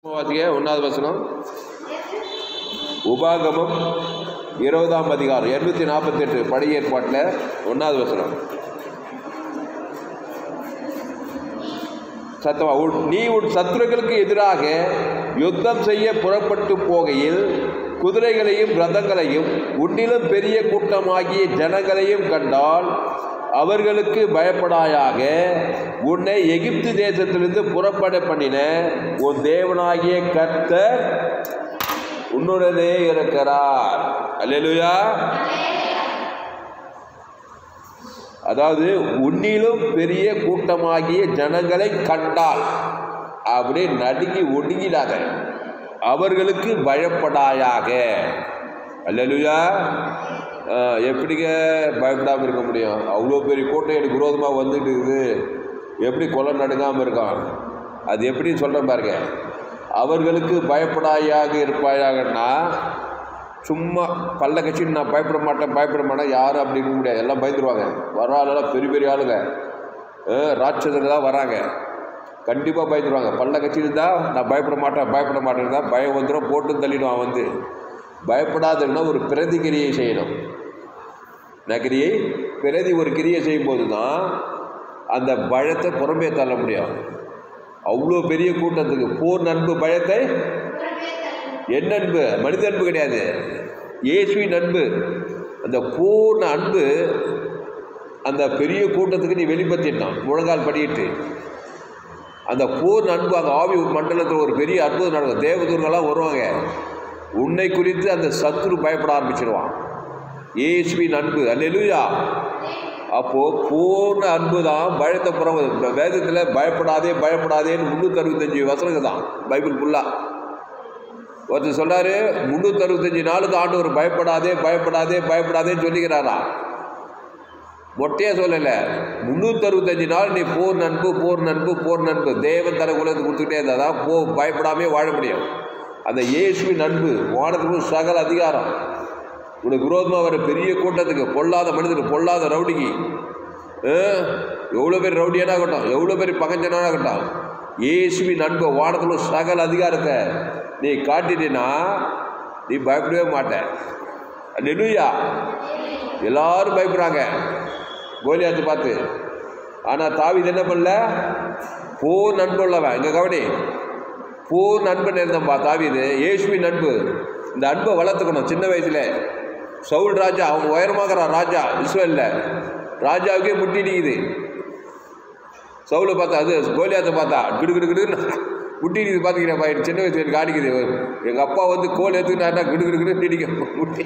வாசிங்க ஒன்றாவது வசனம் உபாகமம் இருபதாம் அதிகாரம் இருநூத்தி நாற்பத்தி எட்டு படை ஏற்பாட்டில் ஒன்றாவது வசனம் சத்தமா உன் நீ உன் சத்துருக்களுக்கு எதிராக யுத்தம் செய்ய புறப்பட்டு போகையில் குதிரைகளையும் ரதங்களையும் உன்னிலும் பெரிய கூட்டமாகிய ஜனங்களையும் கண்டால் அவர்களுக்கு பயப்படாயாக உன்னை எகிப்து தேசத்திலிருந்து புறப்பட பண்ணின உன் தேவனாகிய கர்த்தர் உன்னுடனே இருக்கிறார் அல்லேலூயா அதாவது உன்னிலும் பெரிய கூட்டமாகிய ஜனங்களை கண்டால் அப்படியே நடுங்கி ஒடுங்கிடாத அவர்களுக்கு பயப்படாயாக அல்லேலூயா ஆஹ், எப்படிங்க பயப்படாமல் இருக்க முடியும் அவ்வளோ பெரிய கூட்டம் எனக்கு விரோதமாக வந்துட்டு இருக்குது எப்படி கொலை நடுங்காமல் இருக்கான் அது எப்படி சொல்கிறேன் பாருங்க அவர்களுக்கு பயப்படாயாக இருப்பாயாகன்னா சும்மா பல்ல கட்சின்னு நான் பயப்பட மாட்டேன் பயப்பட மாட்டேன் யாரும் அப்படி இருக்க முடியாது எல்லாம் பயந்துருவாங்க வர ஆளெல்லாம் பெரிய பெரிய ஆளுங்க அஹ், ராட்சசங்க தான் வராங்க கண்டிப்பாக பயந்துருவாங்க பல்ல கட்சியில் தான் நான் பயப்பட மாட்டேன் பயப்பட மாட்டேன் தான் பயம் வந்துடும் போட்டு தள்ளிடுவான் வந்து பயப்படாதுன்னா ஒரு பிரதி கிரியை செய்யணும் நகிரியை பிரதி ஒரு கிரியை செய்யும்போது தான் அந்த பயத்தை புறம்பே தள்ள முடியும் அவ்வளோ பெரிய கூட்டத்துக்கு போர் நண்பு பயத்தை என்ன அன்பு மனித அன்பு கிடையாது இயேசுவின் அன்பு அந்த பூர்ண அன்பு அந்த பெரிய கூட்டத்துக்கு நீ வெளிப்படுத்திட்டான் முழங்கால் படியிட்டு அந்த பூர்ண அன்பு அந்த ஆவி மண்டலத்தில் ஒரு பெரிய அற்புதம் நடக்கும் தேவதூர்கள்லாம் வருவாங்க உன்னை குறித்து அந்த சத்துரு பயப்பட ஆரம்பிச்சிருவான் இயேசுவின் அன்பு அல்லேலூயா அப்போ பூர்ண அன்பு தான் பயத்தை புறம் வேதத்தில் பயப்படாதே பயப்படாதேன்னு முந்நூற்றி அறுபத்தஞ்சு வசனங்க தான் பைபிள் ஃபுல்லாக ஒருத்தர் சொல்றாரு முந்நூற்றி அறுபத்தஞ்சு நாளுக்கு ஆண்டவர் பயப்படாதே பயப்படாதே பயப்படாதேன்னு சொல்லிக்கிறாரா மொட்டையா சொல்லலை முந்நூற்றி அறுபத்தஞ்சு நாள் நீ போர் நண்பு போர் நண்பு போர் நண்பு தேவன் தர குலத்து கொடுத்துக்கிட்டே இருந்தால் தான் போ பயப்படாமே வாழ முடியும் அந்த இயேசுவின் அன்பு வானத்துக்கும் சகல அதிகாரம் உனக்கு விரோதமாக வர பெரிய கூட்டத்துக்கு பொல்லாத மனிதனுக்கு பொல்லாத ரவுடிக்கு எவ்வளோ பேர் ரவுடியானா ஆகட்டும் எவ்வளோ பேர் பகஞ்சனாக ஆகட்டும் இயேசுவின் அன்பை வானத்தில் சகல அதிகாரத்தை நீ காட்டிட்டீன்னா நீ பயப்படவே மாட்ட நெலுயா எல்லாரும் பயப்படுறாங்க கோலியாத்து பார்த்து ஆனால் தாவீது என்ன பண்ணல போர் நண்பு உள்ளவன் இங்கே கவனி போர் நண்பன் இருந்தம்பா தாவீது இயேசுவின் நண்பு இந்த அன்பை வளர்த்துக்கணும் சின்ன வயசுல சவுல் ராஜா அவன் உயரமாகறான் ராஜா இஸ்ரேலில் ராஜாவுக்கே முட்டிடிக்குது சவுலை பார்த்தா அது கோலியாத்தை பார்த்தா கிடு கிடு கிடுன்னு முட்டிடிக்குது பார்த்துக்கிறேன் பையன் சின்ன வயசுல எனக்கு ஆடிக்குது எங்கள் அப்பா வந்து கோல் எடுத்துக்கிட்டாருன்னா கிடு கிடு கிடு டிடிக்க முட்டி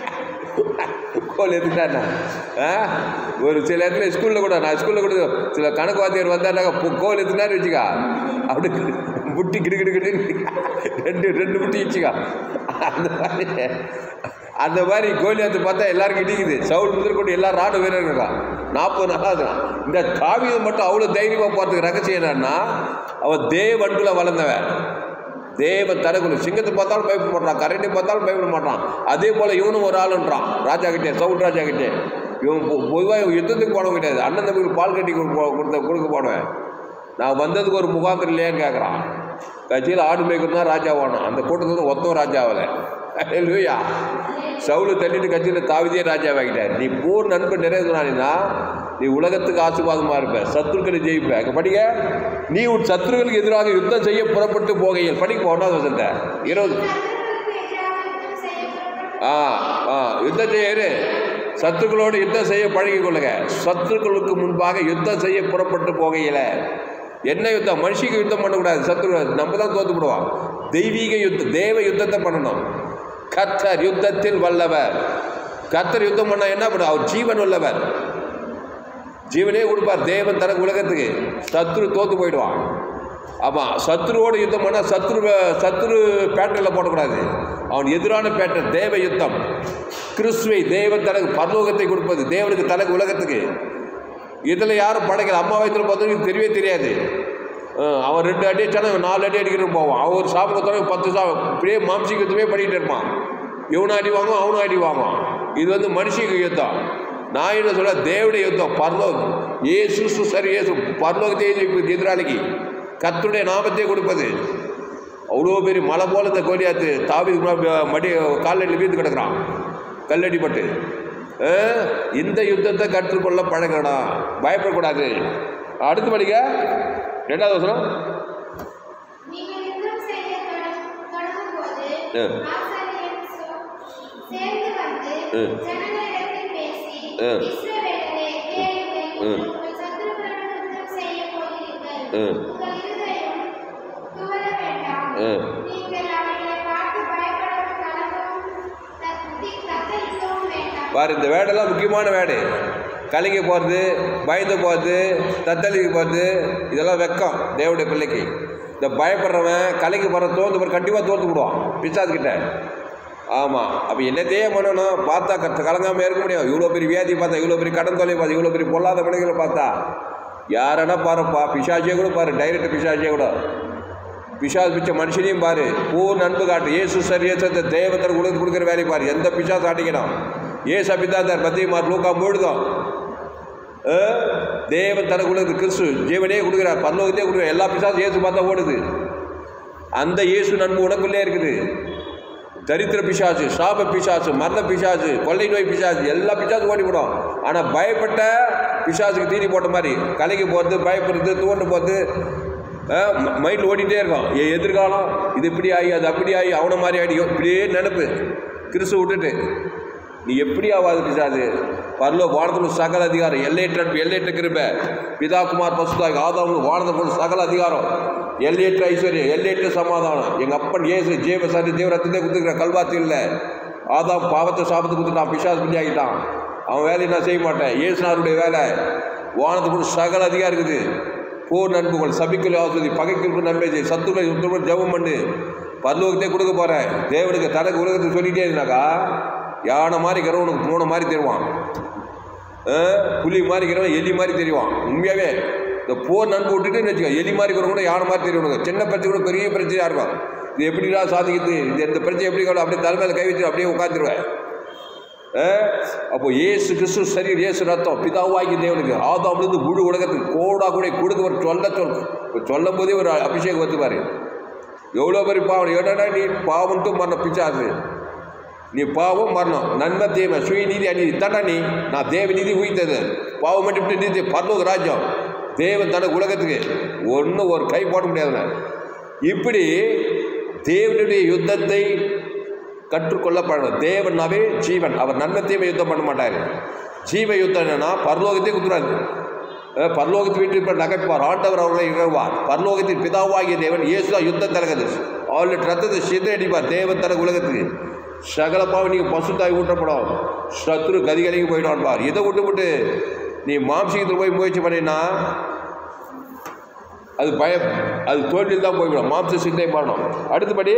கோல் எடுத்துக்கிட்டாருன்னா ஆ ஒரு சில இடத்துல ஸ்கூலில் கூட நான் ஸ்கூலில் கூட சில கணக்கு வாத்தியார் வந்தாருனாக்கா போ- கோல் எடுத்துனாரு வச்சுக்கா அப்படி முட்டி கிடு கிடு கிடு ரெண்டு ரெண்டு முட்டி வச்சுக்கா அந்த மாதிரி அந்த மாதிரி கோலியாத்து பார்த்தா எல்லாருக்கும் இடிக்குது சவுல் முதல் கொண்டு எல்லா ராணுவ வீரர்கள் இருக்கான் நாற்பது நாளாவது இந்த தாவீது மட்டும் அவ்வளோ தைரியமாக பார்த்துக்க ரகசியம் என்னன்னா அவன் தேவ அன்புல வளர்ந்தவன் தேவ தரகுல சிங்கத்தை பார்த்தாலும் பயப்பட மாட்டான் கரண்டி பார்த்தாலும் பயப்பட மாட்டான் அதே போல இவனும் ஒரு ஆளுன்றான் ராஜா கிட்டே சவுல் ராஜா கிட்டே இவன் பொதுவாக யுத்தத்துக்கு போனவன் கிடையாது அண்ணன் தம்பிக்கு பால் கட்டி கொடுக்க கொடுத்த கொடுக்க போனவன் நான் வந்ததுக்கு ஒரு முகாந்திரம் இல்லையான்னு கேட்குறான் கட்சியில் ஆடு மேய்க்கணும் தான் ராஜா வாணும் அந்த கூட்டத்தில் ஒத்தம் ராஜா ஆகலை இல்லையா சவுளு தள்ளிட்டு கட்சியில் தாவிதே ராஜா வாங்கிட்டார் நீ போர் நண்பன் நிறைவேறினா நீ உலகத்துக்கு ஆசீர்வாதமாக இருப்ப சத்துருக்களை ஜெயிப்ப அங்கே படிக்க நீ உன் சத்துருக்களுக்கு எதிராக யுத்தம் செய்ய புறப்பட்டு போகையில் படிக்க ஒன்றாவது வசந்த இருபது ஆ ஆ யுத்தம் செய்ய இரு. சத்துருக்களோடு யுத்தம் செய்ய பழகிக் கொள்ளுங்க சத்துருக்களுக்கு முன்பாக யுத்தம் செய்ய புறப்பட்டு போகையில் என்ன யுத்தம் மனுஷிக்கு யுத்தம் பண்ணக்கூடாது சத்ரு நம்ம தான் தோத்துப்படுவோம் தெய்வீக யுத்தம் தேவ யுத்தத்தை பண்ணணும் கத்தர் யுத்தத்தில் வல்லவர் கத்தர் யுத்தம் பண்ணா என்ன பண்ணும் அவர் ஜீவன் உள்ளவர் ஜீவனே கொடுப்பார் தேவன் தனக்கு உலகத்துக்கு சத்ரு தோத்து போயிடுவான் ஆமாம் சத்ருவோடு யுத்தம் பண்ணால் சத்ரு சத்ரு பேட்டரில் போடக்கூடாது அவன் எதிரான பேட்டர் தேவ யுத்தம் கிறிஸ்துவை தேவன் தனக்கு பரலோகத்தை கொடுப்பது தேவனுக்கு தனக்கு உலகத்துக்கு இதில் யாரும் படைக்கல அம்மா வயத்தில் பார்த்தவங்களுக்கு தெரியவே தெரியாது அஹ் அவன் ரெண்டு அடி அடிச்சானா இவன் நாலு அடி அடிக்கிறது போவான் அவன் ஒரு சாப்பிட கொடுத்தாலும் பத்து சாப்பிட இப்படியே மாம்சிகத்துமே பண்ணிகிட்டு இருப்பான் இவனும் அடி வாங்குவான் அவனும் அடி வாங்குவான் இது வந்து மனுஷிக யுத்தம் நான் என்ன சொல்ல தேவடைய யுத்தம் பரலோகம் ஏசு சரி ஏசு பரலோகத்தை எதிர்ப்பு எதிராளிக்கு கர்த்தருடைய நாமத்தை கொடுப்பது அவ்வளோ பெரிய மலை போல இந்த கோலியாத்து தாவி மடி காலில் வீழ்ந்து கிடக்குறான் கல்லடிப்பட்டு ஆ, இந்த யுத்தத்தை கற்றுக்கொள்ள பழகணும் பயப்படக்கூடாது அடுத்து படிக்க ரெண்டாவது வசனம் நீங்கள் யுத்தம் செய்ய தொடங்- தொடங்கும்போது ஆ. ஆசாரியர் சொ- சேர்ந்து வந்து ஆ. ஜனங்களிடத்தில் பேசி, ஆ. இஸ்ரவேலரே, கேளுங்கள், ஆ. உங்கள் சத்துருக்களுடன் யுத்தம் செய்யப் போகிறீர்கள். ஆ. உங்கள் இருதயம் துவள வேண்டாம். ஆ. நீங்கள் அவைகளை பார்த்து பயப்படவும் கலங்கவும் தத்தி தத்தளிக்கவும் வேண்டாம். பாரு இந்த வேடெல்லாம் முக்கியமான வேடு கலங்கி போகிறது பயந்து போகிறது தத்தளிக்கு போகிறது இதெல்லாம் வெக்கம் தேவனுடைய பிள்ளைக்கு இந்த பயப்படுறவன் கலங்கி போகிற தோந்து போகிற கண்டிப்பாக தோற்று விடுவான் பிசாதுக்கிட்ட ஆமாம் அப்போ என்னத்தையே பண்ணணும் பார்த்தா கத்த கலங்காமல் இருக்க முடியும் இவ்வளோ பெரிய வியாதி பார்த்தா இவ்வளோ பெரிய கடன் தொலை பார்த்தா இவ்வளோ பெரிய பொல்லாத மனிதர்களை பார்த்தா யாரனா பாருப்பா பிசாசியே கூட பாரு டைரக்ட் பிசாசியே கூட பிசாசு பிச்ச மனுஷனையும் பாரு பூர்ண அன்பு காட்டு ஏசு சரியத்தை தேவத்தர் கொடுத்து கொடுக்குற வேலையை பாரு எந்த பிசாசு ஆட்டிக்கணும் ஏசு அபிதாந்தார் பத்தியமார் லூக்கா முழுதும் தேவன் தனக்குள்ள கிறிஸ்து ஜீவனே கொடுக்குறார் பரலோகத்தையே கொடுக்குறார் எல்லா பிசாசும் இயேசு பார்த்தா ஓடுது அந்த இயேசு நன்மை உனக்குள்ளே இருக்குது தரித்திர பிசாசு சாப பிசாசு மரண பிசாசு கொள்ளை நோய் பிசாசு எல்லா பிசாசும் ஓடிவிடும் ஆனால் பயப்பட்ட பிசாசுக்கு தீனி போட்ட மாதிரி கலைக்கு போகிறது பயப்படுறது தூண்டு போகிறது மைண்டில் ஓடிட்டே இருக்கும் என் எதிர்காலம் இது இப்படி ஆகி அது அப்படி ஆகி அவனை மாதிரி ஆகி இப்படியே நினப்பு கிறிஸ்து விட்டுட்டு நீ எப்படி ஆகாது பிசாது பரலோ வானத்தில் சகல அதிகாரம் எல்லையற்ற அன்பு, எல்லையற்ற கிருப பிதா குமார் பசுதாய் ஆதாம் வானத்தில் சகல அதிகாரம் எல்லையற்ற ஐஸ்வர்யம் எல்லையற்ற சமாதானம் எங்கள் அப்பன் ஏசு ஜீவ சரி ஜீவ ரத்தத்தை குத்துக்கிற கல்வாத்தி இல்லை ஆதாம் பாவத்தை சாபத்தை குத்துட்டான் பிசாசு பண்ணி ஆகிட்டான் அவன் வேலையை நான் செய்ய மாட்டேன் ஏசுனாருடைய வேலை வானத்துக்குள்ள சகல அதிகாரம் இருக்குது போர் நண்புகள் சபிக்கல் ஆசிரியர் பகைக்கு நன்மை செய் சத்துக்களை சுத்தமாக ஜெபம் பண்ணு பரலோகத்தை கொடுக்க போகிறேன் தேவனுக்கு தனக்கு உலகத்தை சொல்லிட்டே இருந்தாக்கா யானை மாதிரி இருக்கிறவன் பூனை மாதிரி தருவான் புலி மாதிரி இருக்கிறவன் எலி மாதிரி தெரிவான் உண்மையாகவே இந்த போர் நண்பு விட்டுட்டு வச்சுக்கோ எலி மாதிரி இருக்கிறவங்க கூட யானை மாதிரி தெரியும் சின்ன பிரச்சனை கூட பெரிய பிரச்சனையாக இருக்கும் இது எப்படிடா சாதிக்குது இது எந்த பிரச்சனை எப்படி கூட அப்படியே தலைமையில் கை வச்சு அப்படியே உட்காந்துருவேன் அப்போ இயேசு கிறிஸ்து சரி இயேசு ரத்தம் பிதாவாகி தேவனுக்கு ஆதாம்லேருந்து முழு உலகத்துக்கு கோடா கூட கொடுக்க ஒரு சொல்ல சொல் இப்ப சொல்லும் போதே ஒரு அபிஷேகம் வந்து பாரு எவ்வளோ பெரிய பாவம் ஏடா நீ பாவம்ட்டு மரணம் பிச்சாது நீ பாவம் மரணம் நன்மை தீமை சுயநீதி அநீதி தாண்டா நீ நான் தேவ நீதி உயிர்த்தது பாவம் மட்டும் நீதி பரலோக ராஜ்யம் தேவன் தனக்கு உலகத்துக்கு ஒன்றும் ஒரு கை போட முடியாதுண்ணே இப்படி தேவனுடைய யுத்தத்தை கற்றுக்கொள்ளப்படணும் தேவனாவே ஜீவன் அவர் நன்மை தீமை யுத்தம் பண்ண மாட்டார் ஜீவ யுத்தம் என்னன்னா பரலோகத்தை குத்துறாரு அஹ் பரலோகத்தை விட்டு இப்போ நகைப்பார் ஆண்டவர் அவர்களை இகழ்வார் பரலோகத்தின் பிதாவாகிய தேவன் இயேசுதான் யுத்தம் தரகுது அவளுடைய ரத்தத்தை சிதறடிப்பார் தேவன் தனக்கு உலகத்துக்கு சகல பாவம் நீங்கள் பசுத்தாய் ஊட்டப்படும் சத்ரு கதிகலைக்கு போயிடும் பார் இதை விட்டு விட்டு நீ மாம்சீகத்தில் போய் முயற்சி பண்ணினா அது பயம் அது தோல்வியில் தான் போய்விடும் மாம்ச சிந்தை மாறணும் அடுத்தபடி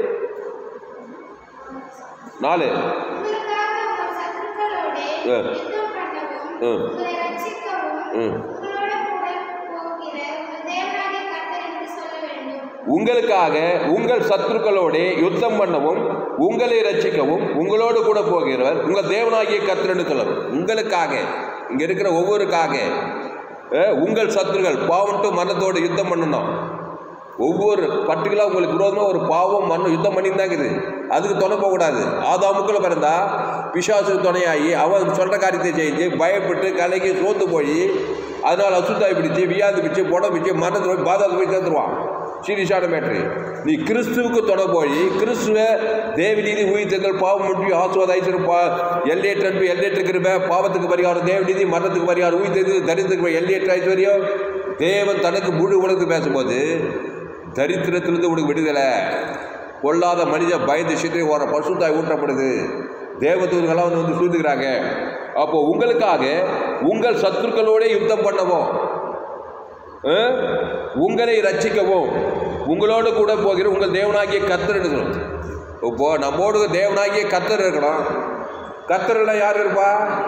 நாலு உங்களுக்காக உங்கள் சத்துருக்களோடே ஆ. யுத்தம் பண்ணவும், ஆ. உங்களை ரட்சிக்கவும், ம். உங்களோட கூட போகிற உங்கள் தேவனாகிய கர்த்தர் என்று சொல்ல வேண்டும். உங்களுக்காக உங்கள் சத்துருக்களோட யுத்தம் பண்ணவும் உங்களை ரட்சிக்கவும் உங்களோடு கூட போகிறவர் உங்கள் தேவனாகிய கத்திரன்னு சொல்லணும் உங்களுக்காக இங்கே இருக்கிற ஒவ்வொருக்காக அஹ், உங்கள் சத்துருகள் பாவம்ட்டு மரணத்தோடு யுத்தம் பண்ணணும் ஒவ்வொரு பர்டிகுலராக உங்களுக்கு விரோதமாக ஒரு பாவம் மரணம் யுத்தம் பண்ணியிருந்தாங்க இது அதுக்கு துணை போகக்கூடாது ஆதாமுக்குள்ள பிறந்தா பிசாசுக்கு துணையாகி அவன் சொல்கிற காரியத்தை செஞ்சு பயப்பட்டு கலங்கி சோர்ந்து போய் அதனால் அசுத்தாய் பிடிச்சு வியாதி பிடிச்சு புடம் பிடிச்சு மரணத்தில் போய் பாதாளத்தில் போய் சேர்ந்துருவான் சீரியஸான மேட்ரு நீ கிறிஸ்துவுக்கு தொட போய் கிறிஸ்துவ தேவநீதி உயிர்த்தங்கள் பாவம் மட்டும் ஆசுவாத ஐஸ்வரம் பா எல்லையற்ற அன்பு எல்லையற்ற கிருபை பாவத்துக்கு பரிகாரம் தேவநீதி மரணத்துக்கு பரிகாரம் உயிர்த்தது தரித்திரத்துக்கு எல்லையற்ற ஐஸ்வர்யம் தேவன் தனக்கு முழு உலகத்துக்கு பேசும்போது தரித்திரத்திலிருந்து உனக்கு விடுதலை கொல்லாத மனித பயந்து சித்திரை ஓர பசுத்தாய் ஊட்டப்படுது தேவதூர்கள்லாம் வந்து வந்து சூழ்ந்துக்கிறாங்க அப்போ உங்களுக்காக உங்கள் சத்துருக்களோட யுத்தம் பண்ணவும் அஹ், உங்களை ரட்சிக்கவும் உங்களோடு கூட போகிற உங்கள் தேவனாகிய கத்தர் இருக்கணும் இப்போ நம்மோடு தேவனாகிய கத்தர் இருக்கணும் கத்தர்லாம் யார் இருப்பா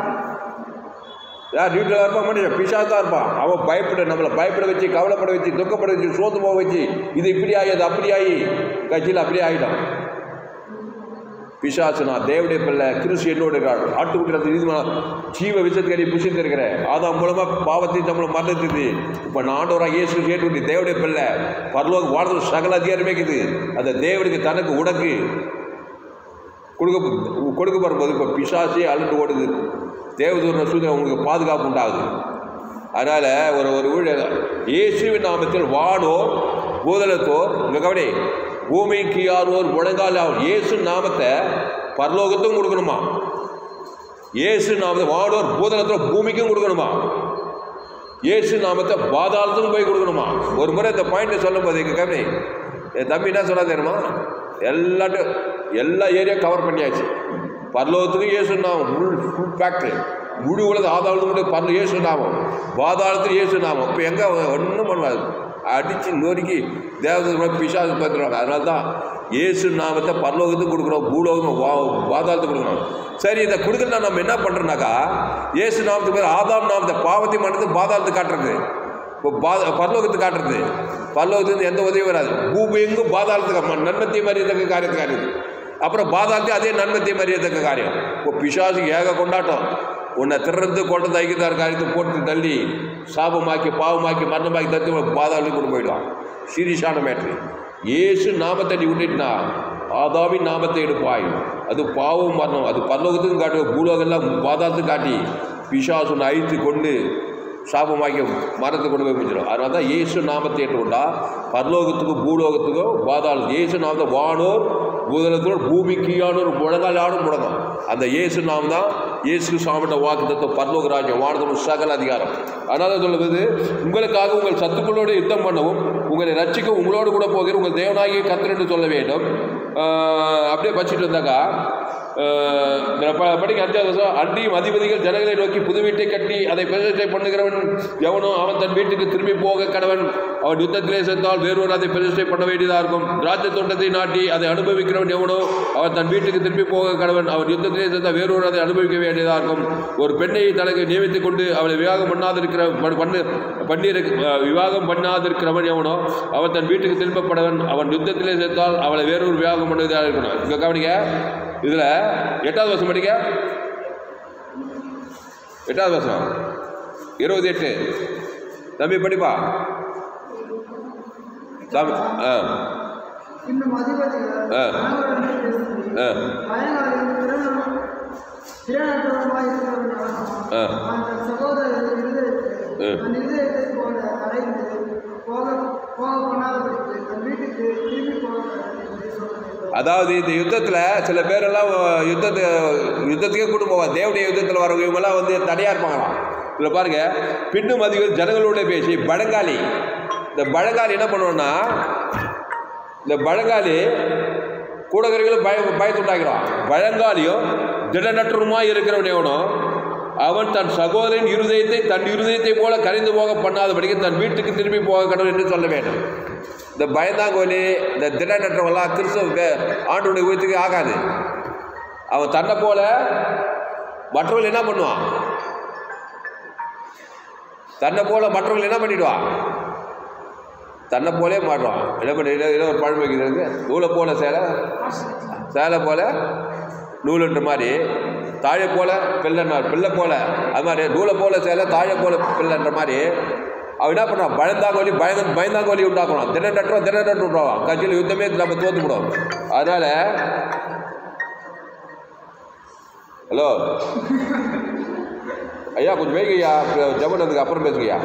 யார் வீட்டில் இருப்பான் மனுஷன் பிசா தான் இருப்பான் அவன் பயப்பட நம்மளை பயப்பட வச்சு கவலைப்பட வச்சு துக்கப்பட வச்சு சோர்ந்து போக வச்சு இது இப்படி ஆகி அது அப்படி ஆகி கட்சியில் அப்படியே ஆகிடும் பிசாசு நான் தேவடைய பிள்ளை கிறிஸ்து என்னோட இருக்கிறார் ஆட்டுக்குட்டி இது ஜீவ விஷயத்துக்கடி புசித்திருக்கிறேன் அதான் மூலமாக பாவத்தை நம்மளை மறந்துட்டு இப்போ நான் ஆண்டவராக இயேசு கேட்டு தேவடைய பிள்ளை பரலோக வாழ்றது சகல அதிகாரமே இருக்குது அந்த தேவனுக்கு தனக்கு உனக்கு கொடுக்க கொடுக்க வரும்போது இப்போ பிசாசே அழுண்டு ஓடுது தேவதூர சூழ்நிலை உங்களுக்கு பாதுகாப்பு உண்டாகுது அதனால் ஒரு ஒரு ஊழியர் இயேசுவின் நாமத்தில் வானோர் பூதலத்தோர் இங்க கவனி பூமிக்கு யாரோர் முழங்கால் ஆகும் இயேசு நாமத்தை பரலோகத்துக்கும் கொடுக்கணுமா இயேசு நாமத்தை வானோர் பூதலத்தோர் பூமிக்கும் கொடுக்கணுமா இயேசு நாமத்தை பாதாளத்துக்கும் போய் கொடுக்கணுமா ஒரு முறை இந்த பாயிண்ட்டை சொல்லும்போது எங்கள் கவனி என் தம்பி என்ன சொல்ல தெரியுமா எல்லாட்டும் எல்லா ஏரியா கவர் பண்ணியாச்சு பரலோகத்துக்கும் இயேசு நாமம் ஃபுல் ஃபுல் ஃபேக்ட்ரி முழு உலக ஆதாளத்துக்கு பரல இயேசு நாமம் பாதாளத்துக்கு இயேசு நாமம் இப்போ எங்கே ஒன்றும் பண்ணாது அடித்து நொறுக்கி தேவதை பிசாசு பார்த்துருவாங்க அதனால தான் இயேசு நாமத்தை பரலோகத்துக்கு கொடுக்குறோம் பூலோகம் வா பாதாளத்துக்கு கொடுக்குறோம் சரி இதை கொடுக்குறதா நம்ம என்ன பண்ணுறோம்னாக்கா இயேசு நாமத்துக்கு பேர் ஆதாம் நாமத்தை பாவத்தை மனது பாதாளத்துக்கு காட்டுறது இப்போ பா பரலோகத்துக்கு காட்டுறது பரலோகத்துலேருந்து எந்த உதவியும் வராது பூமி எங்கும் பாதாளத்துக்கு நன்மத்தை மறியத்தக்க காரியத்துக்கு காரியம் அப்புறம் பாதாளத்தை அதே நன்மத்தை மறியத்தக்க காரியம் இப்போ பிசாசுக்கு ஏக கொண்டாட்டம் உன்னை திறந்து கொண்டு தைக்கிறதார காரியத்தை போட்டு தள்ளி சாபமாக்கி பாவமாக்கி மரணமாக்கி தத்து பாதாளத்துக்கு கொண்டு போயிடுவான் சீரியஸான மேட்ரு இயேசு நாமத்தை நீ விட்டுட்டுனா ஆதாவின் நாமத்தை எடுப்பாய் அது பாவம் மரணம் அது பரலோகத்துக்கும் காட்டு பூலோகெல்லாம் பாதாளத்துக்கு காட்டி பிசாசு உன்னை அழித்து கொண்டு சாபமாக்கி மரத்தை கொண்டு போய் முடிச்சிடும் அதனால தான் இயேசு நாமத்தை ஏற்றுக்கொண்டா பரலோகத்துக்கும் பூலோகத்துக்கும் பாதாளம் இயேசு நாமத்தை வானோர் பூதலத்தோர் பூமிக்கு யானோர் முழங்கால் யானும் முழங்கும் அந்த இயேசு நாமம் தான் இயேசு சாமிட்ட வாக்கு தத்துவம் பரலோக ராஜ்யம் வானத்தோட சகல அதிகாரம் அதனால சொல்லுவது உங்களுக்காக உங்கள் சத்துக்களோடு யுத்தம் பண்ணவும் உங்களை ரட்சிக்க உங்களோடு கூட போகிற உங்கள் தேவனாகிய கத்தர் என்று சொல்ல வேண்டும் ஆஹ் அப்படியே வச்சுட்டு இருந்தாக்கா ஆஹ் இந்த ப- படிக்க அஞ்சாவது வருஷம் அன்றியும் அதிபதிகள் ஜனங்களை நோக்கி புது வீட்டை கட்டி அதை பிரதிஷ்டை பண்ணுகிறவன் எவனோ அவன் தன் வீட்டுக்கு திரும்பி போக கடவன் அவன் யுத்தத்திலே சென்றால் வேறொரு அதை பிரதிஷ்டை பண்ண வேண்டியதாக இருக்கும் திராட்சை தோட்டத்தை நாட்டி அதை அனுபவிக்கிறவன் எவனோ அவன் தன் வீட்டுக்கு திரும்பி போக கடவன் அவன் யுத்தத்திலே சென்றால் வேறொரு அதை அனுபவிக்க வேண்டியதாக இருக்கும் ஒரு பெண்ணை தனக்கு நியமித்துக் கொண்டு அவளை விவாகம் பண்ணாதிருக்கிற பண்- பண்ணு பண்ணியிருக்க அஹ் விவாகம் பண்ணாதிருக்கிறவன் எவனோ அவன் தன் வீட்டுக்கு திரும்பப்படவன் அவன் யுத்தத்திலே சேர்த்தால் அவளை வேறொரு விவாகம் பண்ணுவதாக இருக்கணும் இங்கே கவனிக்க இதில் எட்டாவது வருஷம் படிக்க எட்டாவது வருஷம் இருபது எட்டு தம்பி படிப்பா தம்பி ஆ இன்னும் அதிபதிகள் ஆ. கணவருடன் பேசும்படி, ஆ. பயனாளிகள் திறனும் திறனற்றவருமாய் இருக்கிறவன் எவனோ, ஆ. அவன் தன் சகோதரர் இருதயத்தை, ஆ. தன் இருதயத்தைப் போல அறைந்து போக போக பண்ணாதபடிக்கு தன் வீட்டுக்கு திரும்பி போக கடவன் என்று சொல்லுகிறது. அதாவது இந்த யுத்தத்தில் சில பேரெல்லாம் யுத்தத்தை யுத்தத்துக்கே கூட்டு போவாங்க தேவடைய யுத்தத்தில் வரவங்க இவங்கெல்லாம் வந்து தடையாக இருப்பாங்களாம் இதில் பாருங்க பின்னும் அதிகம் ஜனங்களோட பேசி பழங்காலி இந்த பழங்காலி என்ன பண்ணுவோன்னா இந்த பழங்காலி கூடகரைகளும் பய பயத்துண்டாகிறான் பழங்காலியும் திடநற்றுமாய் இருக்கிறவன் எவனோ அவன் தன் சகோதரன் இருதயத்தை தன் இருதயத்தை போல கரைந்து போக பண்ணாதபடிக்கு தன் வீட்டுக்கு திரும்பி போக கடவுள் என்று சொல்ல வேண்டும் இந்த பயந்தாங்கோலி இந்த திடநற்றவெல்லாம் கிறிஸ்துவ ஆண்டுடைய உயரத்துக்கு ஆகாது அவன் தன்னை போல மற்றவர்கள் என்ன பண்ணுவான் தன்னை போல மற்றவர்கள் என்ன பண்ணிடுவான் தன்னை போலே மாட்டுவான் என்ன பண்ணி ஏதோ ஒரு பழம் வைக்கிறது நூலை போல சேலை சேலை போல நூலுன்ற மாதிரி தாழை போல பிள்ளைன்னா பிள்ளை போல அது மாதிரி நூலை போல சேலை தாழை போல பிள்ளைன்ற மாதிரி அவன் என்ன பண்ணுறான் பயந்தாங்கோலி பயந்த பயந்தாங்கோலி உண்டாக்குறான் தினநட்டுறோம் தினநட்டு விட்ருவான் கட்சியில் யுத்தமே நம்ம தோத்துவிடும் அதனால் ஹலோ ஐயா கொஞ்சம் வைங்கய்யா ஜமனதுக்கு அப்புறம் பேசுங்கய்யா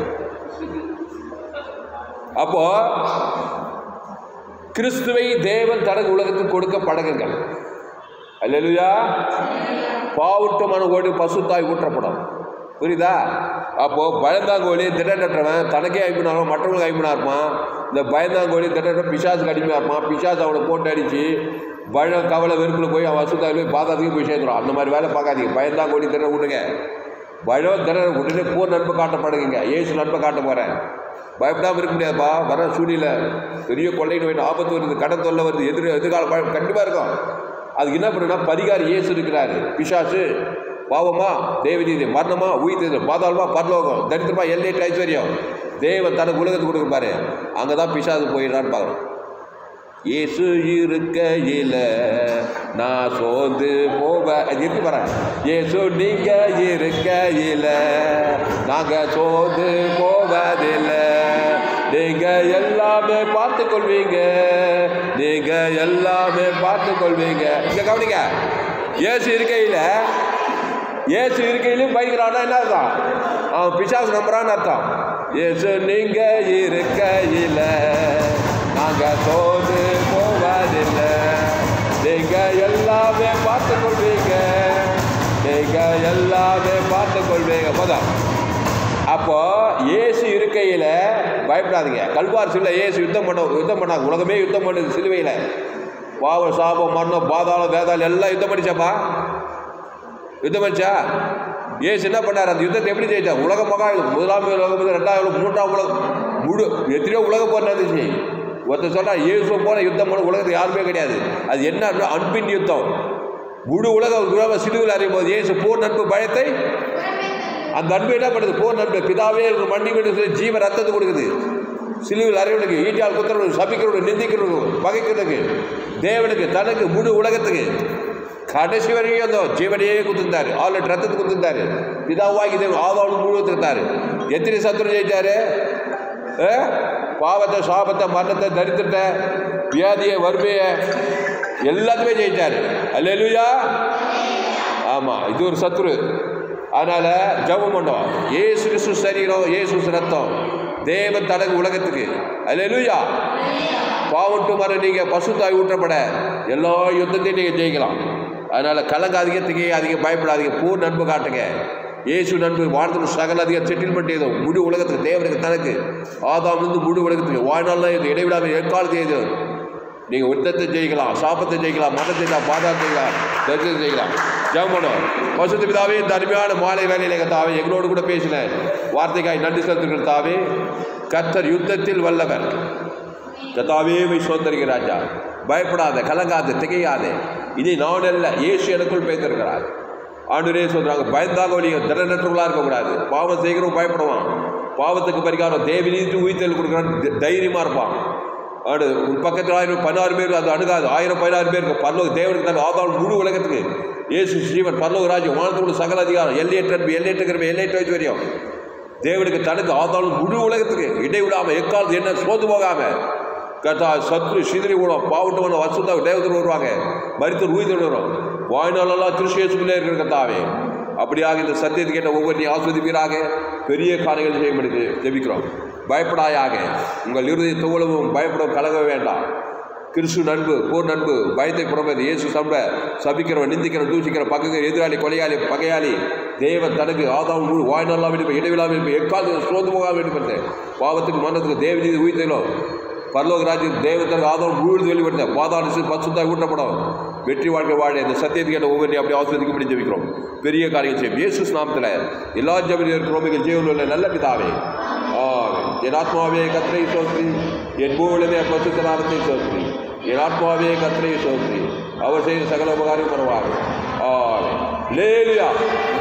அப்போ கிறிஸ்துவை தேவன் தனது உலகத்துக்கு கொடுக்க பழகுங்கள் அல்லேலூயா பாவுட்டமான ஓடி பசுத்தாய் ஊற்றப்படும் புரியுதா அப்போ பயந்தாங்கோலி திடநற்றவன் தனக்கே ஐம்பனாலும் மற்றவங்களுக்கு ஐம்பனா இருப்பான் இந்த பயந்தாங்கோலி திடநற்ற பிசாசுக்கு அடிமையாக இருப்பான் பிசாசு அவனை போட்டு அடித்து பழ கவலை வெறுப்பில் போய் அவன் அசுத்தாய் போய் பாதாத்துக்கு போய் சேர்ந்துடும் அந்த மாதிரி வேலை பார்க்காதீங்க பயந்தாங்கோலி திட விடுங்க பயம் திட உடனே போர் நட்பை காட்டப்படுங்க ஏசு நட்பை காட்ட போகிறேன் பயப்படாமல் இருக்க முடியாதுப்பா வர சூழ்நிலை பெரிய கொள்ளை நோய் ஆபத்து வருது கடன் தொல்லை வருது எதிர் எதிர்கால பயம் கண்டிப்பாக இருக்கும் அதுக்கு என்ன பண்ணுன்னா பரிகாரி இயேசு இருக்கிறாரு பிசாசு பாவமா தேவநீதி மரணமா உயிர் பாதாளமா பரலோகம் தரித்திரமா எல்லையற்ற ஐஸ்வர்யம் தேவன் தனக்கு உலகத்துக்கு கொடுக்குறாரு அங்கே தான் பிசாசு போயிடுறான்னு பார்க்குறோம் இயேசு இருக்கையில நான் சோர்ந்து போவ அது இருக்கு பாரு இயேசு நீங்க இருக்கையில நாங்க சோர்ந்து போவதில்லை நீங்க எல்லாமே பார்த்து கொள்வீங்க நீங்க எல்லாமே பார்த்து கொள்வீங்க இங்க கவனிங்க இயேசு இருக்கையில இயேசு இருக்கையிலும் பயங்கரானா என்ன அர்த்தம் அவன் பிசாசு நம்புறான்னு அர்த்தம் இயேசு நீங்க இருக்கையில நாங்க சோது போவதில்லை நீங்க எல்லாமே பார்த்து கொள்வீங்க நீங்க எல்லாமே பார்த்து கொள்வீங்க போதும் அப்போ இயேசு இருக்கையில் பயப்படாதீங்க கல்வார் சில இயேசு யுத்தம் பண்ண யுத்தம் பண்ணாங்க உலகமே யுத்தம் பண்ணுது சிலுவையில் பாவம் சாபம் மரணம் பாதாளம் வேதாளம் எல்லாம் யுத்தம் பண்ணிச்சாப்பா யுத்தம் பண்ணிச்சா ஏசு என்ன பண்ணார் அந்த யுத்தத்தை எப்படி ஜெயிச்சா உலக மகா முதலாம் உலகம் ரெண்டாவது உலகம் மூன்றாம் உலகம் முழு எத்தனையோ உலக போர் நடந்துச்சு ஒருத்தர் சொல்றா இயேசு போல யுத்தம் பண்ண உலகத்தில் யாருமே கிடையாது அது என்ன அன்பின் யுத்தம் முழு உலக உலக சிலுவில் அறியும் போது இயேசு போர் நட்பு பயத்தை அந்த அன்பு என்ன பண்ணுது போர் நட்பு பிதாவே எனக்கு மண்டி விட்டு சொல்லி ஜீவ ரத்தத்தை கொடுக்குது சிலுவில் அறிவனுக்கு ஈட்டியால் குத்துறவனுக்கு சபிக்கிறவனுக்கு நிந்திக்கிறவனுக்கு பகைக்கிறதுக்கு தேவனுக்கு தனக்கு முழு உலகத்துக்கு கடைசி வரைக்கும் அந்த ஜீவனையே கொடுத்துருந்தாரு ஆள் ரத்தத்தை கொடுத்துருந்தாரு பிதாவாகி தேவன் ஆதாவும் முழு கொடுத்துருந்தாரு எத்தனை சத்துரு ஜெயிச்சாரு ஆ? பாவத்தை சாபத்தை மரணத்தை தரித்திரத்தை வியாதியை வறுமையை எல்லாத்தையுமே ஜெயிச்சாரு அல்லேலூயா ஆமாம் இது ஒரு சத்துரு அதனால் ஜெபம் பண்ணோம் ஏசு கிறிஸ்து சரீரம் ஏசு கிறிஸ்து ரத்தம் தேவன் தனக்கு உலகத்துக்கு அல்லேலூயா பாவட்டு மர நீங்கள் பசுத்தாய் ஊற்றப்பட எல்லா யுத்தத்தையும் நீங்கள் ஜெயிக்கலாம் அதனால் கலங்காதீங்க திகையாதீங்க பயப்படாதீங்க பூ நண்பு காட்டுங்க இயேசு நண்பு வானத்தில் சகல அதிக செட்டில்மெண்ட் ஏதோ முழு உலகத்துக்கு தேவனுக்கு தனக்கு ஆதாமிலிருந்து முழு உலகத்துக்கு வாழ்நாளில் இது இடைவிடாமல் எக்காலத்து ஏதோ நீங்கள் யுத்தத்தை ஜெயிக்கலாம் சாபத்தை ஜெயிக்கலாம் மதத்தை ஜெயிக்கலாம் பாதாளத்தை ஜெயிக்கலாம் தரிசனத்தை ஜெயிக்கலாம் ஜெபம் பசுத்து பிதாவே இந்த அருமையான மாலை வேலையில கத்தாவே எங்களோடு கூட பேசின வார்த்தைக்காய் நன்றி செலுத்துகிற தாவே கர்த்தர் யுத்தத்தில் வல்லவர் கத்தாவே போய் சோதரிக்க ராஜா பயப்படாத கலங்காத திகையாதே இனி நான் அல்ல இயேசு எனக்குள் பேசிருக்கிறார் ஆண்டுரே சொல்றாங்க பயந்தாக வழிய திடநற்றவர்களாக இருக்கக்கூடாது பாவம் செய்கிறவன் பயப்படுவான் பாவத்துக்கு பரிகாரம் தேவநீதி உயிர்த்தல் கொடுக்குறான் த- தைரியமா இருப்பான் ஆடு உன் பக்கத்தில் ஆயிரம் பதினாறு பேர் அது அணுகாது ஆயிரம் பதினாறு பேருக்கு பரலோக தேவனுக்கு தான் ஆதாள் முழு உலகத்துக்கு இயேசு ஸ்ரீவன் பரலோக ராஜ்யம் வானத்தோடு சகல அதிகாரம் எல்லையற்ற அன்பு, எல்லையற்ற கிருபை, எல்லையற்ற ஐஸ்வர்யம் தேவனுக்கு தனக்கு ஆதாளும் முழு உலகத்துக்கு இடைவிடாம எக்காலத்து என்ன சோர்ந்து போகாம கத்தா சத்ரு சிதறி விடும் பாவட்டமான வசந்தா தேவத்தில் வருவாங்க மருத்துவர் உயிர் வரும் வாழ்நாளெல்லாம் திருஷேசுக்குள்ளே இருக்கிற கத்தாவே அப்படியாக இந்த சத்தியத்தை கேட்ட ஒவ்வொரு ஆஸ்வதிப்பீராக பெரிய காரியங்கள் செய்யப்படுது ஜெபிக்கிறோம் பயப்படாயாக உங்கள் இருதய துவளவும் பயப்படவும் கலங்க வேண்டாம் கிறிஸ்து நண்பு போர் நண்பு பயத்தை புறம்பது இயேசு சம்ப சபிக்கிறவன் நிந்திக்கிறவன் தூசிக்கிற பக்கங்க எதிராளி கொலையாளி பகையாளி தேவன் தனக்கு ஆதாம் முழு வாய்நாளாக வேண்டும் இடைவிழாமல் வேண்டும் எக்காது சோர்ந்து போகாமல் வேண்டும் என்று பாவத்துக்கு மரணத்துக்கு தேவநீதி உயிர்த்தலும் பரலோக ராஜ்யம் தேவத்தனக்கு ஆதாரம் முழுவதும் வெளிப்படுத்த பாதாளு பசுத்தாய் ஊட்டப்படும் வெற்றி வாழ்க்கை வாழ இந்த சத்தியத்துக்கு என்ன ஒவ்வொரு அப்படி அவசரத்துக்கு இப்படி ஜெபிக்கிறோம் பெரிய காரியம் செய்யும் இயேசு நாமத்தில் எல்லா ஜபிலும் இருக்கிறோம் எங்கள் ஜீவனில் உள்ள நல்ல பிதாவே ஆமென். என் ஆத்மாவே கத்திரை சோத்ரி என் மூலமே பசுத்தனாரத்தை சோத்ரி என் ஆத்மாவே கத்திரை சோத்ரி அவர் செய்த சகல உபகாரம் வருவார் ஆமென். லேலியா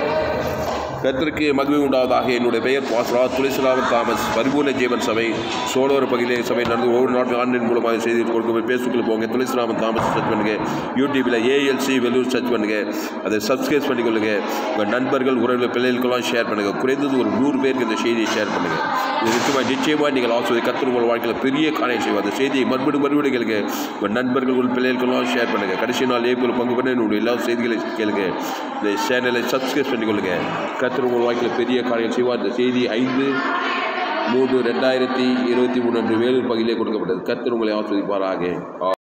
கர்த்தருக்கு மகிழ்வு உண்டாவதாக என்னுடைய பெயர் பாஸ்ரா துளசிராமன் தாமஸ் பரிபூர்ண ஜீவன் சபை சோழர் பகுதியிலே சபை நடந்து ஒவ்வொரு நாட்டு ஆன்லைன் மூலமாக செய்தி கொடுக்க பேஸ்புக்கில் போங்க துளசிராமன் தாமஸ் சர்ச் பண்ணுங்க யூடியூப்பில் ஏஎல்சி வெல்லூர் சர்ச் பண்ணுங்க அதை சப்ஸ்கிரைப் பண்ணிக்கொள்ளுங்க உங்கள் நண்பர்கள் உறவுகள் பிள்ளைகளுக்கெல்லாம் ஷேர் பண்ணுங்க குறைந்தது ஒரு நூறு பேருக்கு இந்த செய்தியை ஷேர் பண்ணுங்க இது நிச்சயமாக நிச்சயமாக நீங்கள் ஆசிரியர் கர்த்தர் உங்கள் வாழ்க்கையில் பெரிய காரியம் செய்வார் அந்த செய்தியை மறுபடியும் மறுபடியும் கேளுங்க உங்கள் நண்பர்கள் உங்கள் பிள்ளைகளுக்கெல்லாம் ஷேர் பண்ணுங்க கடைசி நாள் ஏப்ரல் பங்கு பண்ண என்னுடைய எல்லா செய்திகளை கேளுங்க இந்த சேனலை சப்ஸ்கிரைப் பண்ணிக்கொள்ளுங்க கர்த்தர் உங்கள் வாழ்க்கையில் பெரிய காரியம் செய்வார் இந்த செய்தி ஐந்து மூன்று ரெண்டாயிரத்தி இருபத்தி மூணு அன்று வேலூர் பகுதியிலே கொடுக்கப்பட்டது கர்த்தர் உங்களை ஆஸ்வதிப்பாராக